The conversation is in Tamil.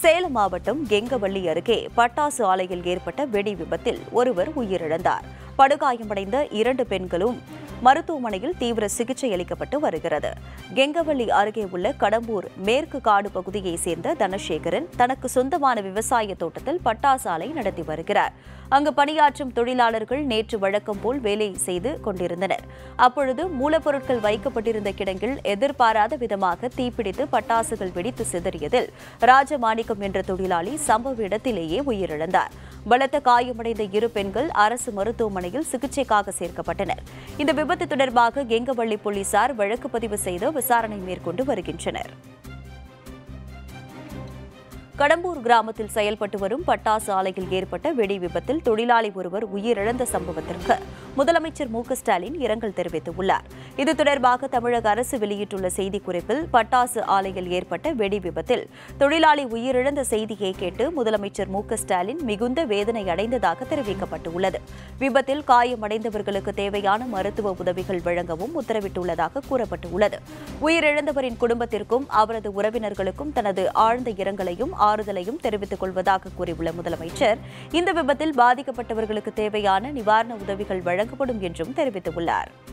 சேலம் மாவட்டம் கெங்கவள்ளி அருகே பட்டாசு ஆலையில் ஏற்பட்ட வெடி விபத்தில் ஒருவர் உயிரிழந்தார் படுகாயமடைந்த இரண்டு பெண்களும் மருத்துவமனையில் தீவிர சிகிச்சை அளிக்கப்பட்டு வருகிறது கெங்கவள்ளி அருகே உள்ள கடம்பூர் மேற்கு காடு பகுதியைச் சேர்ந்த தனசேகரன் தனக்கு சொந்தமான விவசாய தோட்டத்தில் பட்டாசு ஆலை நடத்தி வருகிறார் அங்கு பணியாற்றும் தொழிலாளர்கள் நேற்று வழக்கம் போல் வேலை செய்து கொண்டிருந்தனர் அப்பொழுது மூலப்பொருட்கள் வைக்கப்பட்டிருந்த கிடங்கில் எதிர்பாராத விதமாக தீப்பிடித்து பட்டாசுகள் வெடித்து சிதறியதில் ராஜமாணிக்கம் என்ற தொழிலாளி சம்பவ இடத்திலேயே உயிரிழந்தார் பலத்த காயமடைந்த இரு பெண்கள் அரசு மருத்துவமனையில் சிகிச்சைக்காக சேர்க்கப்பட்டனர் இந்த விபத்து தொடர்பாக கெங்கவள்ளி போலீசார் வழக்கு பதிவு செய்து விசாரணை மேற்கொண்டு வருகின்றனர் கடம்பூர் கிராமத்தில் செயல்பட்டு வரும் பட்டாசு ஆலையில் ஏற்பட்ட வெடி விபத்தில் தொழிலாளி ஒருவர் உயிரிழந்த சம்பவத்திற்கு முதலமைச்சர் மு க ஸ்டாலின் இரங்கல் தெரிவித்துள்ளார் இது தொடர்பாக தமிழக அரசு வெளியிட்டுள்ள செய்திக்குறிப்பில் பட்டாசு ஆலையில் ஏற்பட்ட வெடி விபத்தில் தொழிலாளி உயிரிழந்த செய்தியை கேட்டு முதலமைச்சர் மு க ஸ்டாலின் மிகுந்த வேதனை அடைந்ததாக தெரிவிக்கப்பட்டுள்ளது விபத்தில் காயமடைந்தவர்களுக்கு தேவையான மருத்துவ உதவிகள் வழங்கவும் உத்தரவிட்டுள்ளதாக கூறப்பட்டுள்ளது உயிரிழந்தவரின் குடும்பத்திற்கும் அவரது உறவினர்களுக்கும் தனது ஆழ்ந்த இரங்கலையும் ஆறுதலையும் தெரிவித்துக் கொள்வதாக கூறியுள்ள முதலமைச்சர் இந்த விபத்தில் பாதிக்கப்பட்டவர்களுக்கு தேவையான நிவாரண உதவிகள் வழங்கப்படும் என்றும் தெரிவித்துள்ளார்